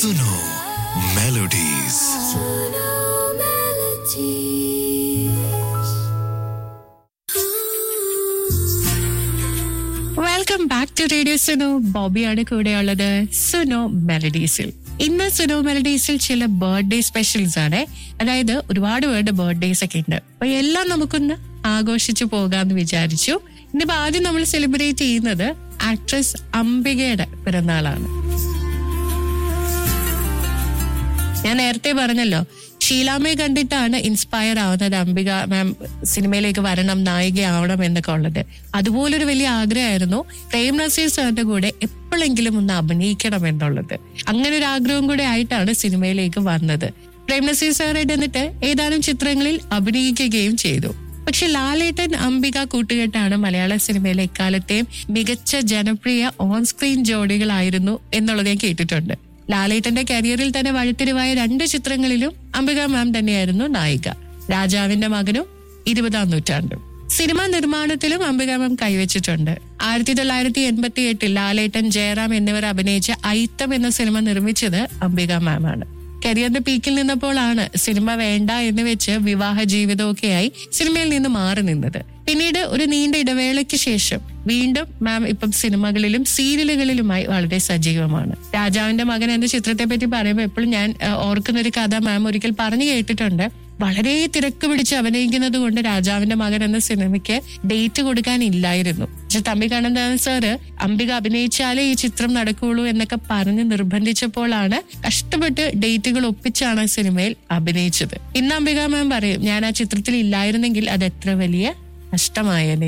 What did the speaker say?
Suno melodies welcome back to radio Suno ബോബിയാണ് കൂടെയുള്ളത് സുനോ മെലഡീസിൽ ഇന്ന് സുനോ മെലഡീസിൽ ചില ബർത്ത്ഡേ സ്പെഷ്യൽസ് ആണ് അതായത് ഒരുപാട് പേരുടെ ബർത്ത്ഡേസ് ഒക്കെ ഉണ്ട് അപ്പൊ എല്ലാം നമുക്കൊന്ന് ആഘോഷിച്ചു പോകാന്ന് വിചാരിച്ചു ഇന്നിപ്പോ ആദ്യം നമ്മൾ സെലിബ്രേറ്റ് ചെയ്യുന്നത് ആക്ട്രസ് അംബികയുടെ പിറന്നാളാണ് ഞാൻ നേരത്തെ പറഞ്ഞല്ലോ ഷീലാമ്മയെ കണ്ടിട്ടാണ് ഇൻസ്പയർ ആവുന്നത് അംബിക മാം സിനിമയിലേക്ക് വരണം നായികയാവണം എന്നൊക്കെ ഉള്ളത് അതുപോലൊരു വലിയ ആഗ്രഹമായിരുന്നു പ്രേം നസീർ സാറിന്റെ കൂടെ എപ്പോഴെങ്കിലും ഒന്ന് അഭിനയിക്കണം എന്നുള്ളത് അങ്ങനെ ഒരു ആഗ്രഹം കൂടെ ആയിട്ടാണ് സിനിമയിലേക്ക് വന്നത് പ്രേം നസീർ സാറായിട്ട് എന്നിട്ട് ഏതാനും ചിത്രങ്ങളിൽ അഭിനയിക്കുകയും ചെയ്തു പക്ഷെ ലാലേട്ടൻ അംബിക കൂട്ടുകെട്ടാണ് മലയാള സിനിമയിലെ എക്കാലത്തെയും മികച്ച ജനപ്രിയ ഓൺ സ്ക്രീൻ ജോഡികളായിരുന്നു എന്നുള്ളത് ഞാൻ കേട്ടിട്ടുണ്ട് ലാലേട്ടന്റെ കരിയറിൽ തന്നെ വഴിത്തിരിവായ രണ്ട് ചിത്രങ്ങളിലും അംബിക മാം തന്നെയായിരുന്നു നായിക രാജാവിന്റെ മകനും ഇരുപതാം നൂറ്റാണ്ടും സിനിമാ നിർമ്മാണത്തിലും അംബിക മാം കൈവച്ചിട്ടുണ്ട് ആയിരത്തി തൊള്ളായിരത്തി എൺപത്തി എട്ടിൽ ലാലേട്ടൻ ജയറാം എന്നിവർ അഭിനയിച്ച ഐത്തം എന്ന സിനിമ നിർമ്മിച്ചത് അംബിക മാം ആണ് കരിയറിന്റെ പീക്കിൽ നിന്നപ്പോഴാണ് സിനിമ വേണ്ട എന്ന് വെച്ച് വിവാഹ ജീവിതമൊക്കെയായി സിനിമയിൽ നിന്ന് മാറി നിന്നത് പിന്നീട് ഒരു നീണ്ട ഇടവേളയ്ക്ക് ശേഷം വീണ്ടും മാം ഇപ്പം സിനിമകളിലും സീരിയലുകളിലുമായി വളരെ സജീവമാണ് രാജാവിന്റെ മകൻ എന്ന ചിത്രത്തെ പറ്റി പറയുമ്പോൾ എപ്പോഴും ഞാൻ ഏഹ്, ഓർക്കുന്ന ഒരു കഥ മാം ഒരിക്കൽ പറഞ്ഞു കേട്ടിട്ടുണ്ട് വളരെ തിരക്ക് പിടിച്ച് അഭിനയിക്കുന്നത് കൊണ്ട് രാജാവിന്റെ മകൻ എന്ന സിനിമയ്ക്ക് ഡേറ്റ് കൊടുക്കാനില്ലായിരുന്നു പക്ഷെ തമ്പി കണ്ണന്താൻ സാറ് അംബിക അഭിനയിച്ചാലേ ഈ ചിത്രം നടക്കുകയുള്ളൂ എന്നൊക്കെ പറഞ്ഞ് നിർബന്ധിച്ചപ്പോഴാണ് കഷ്ടപ്പെട്ട് ഡേറ്റുകൾ ഒപ്പിച്ചാണ് സിനിമയിൽ അഭിനയിച്ചത് ഇന്ന് അംബിക മാം പറയും ഞാൻ ആ ചിത്രത്തിൽ ഇല്ലായിരുന്നെങ്കിൽ അത് എത്ര വലിയ നഷ്ടമായേനെ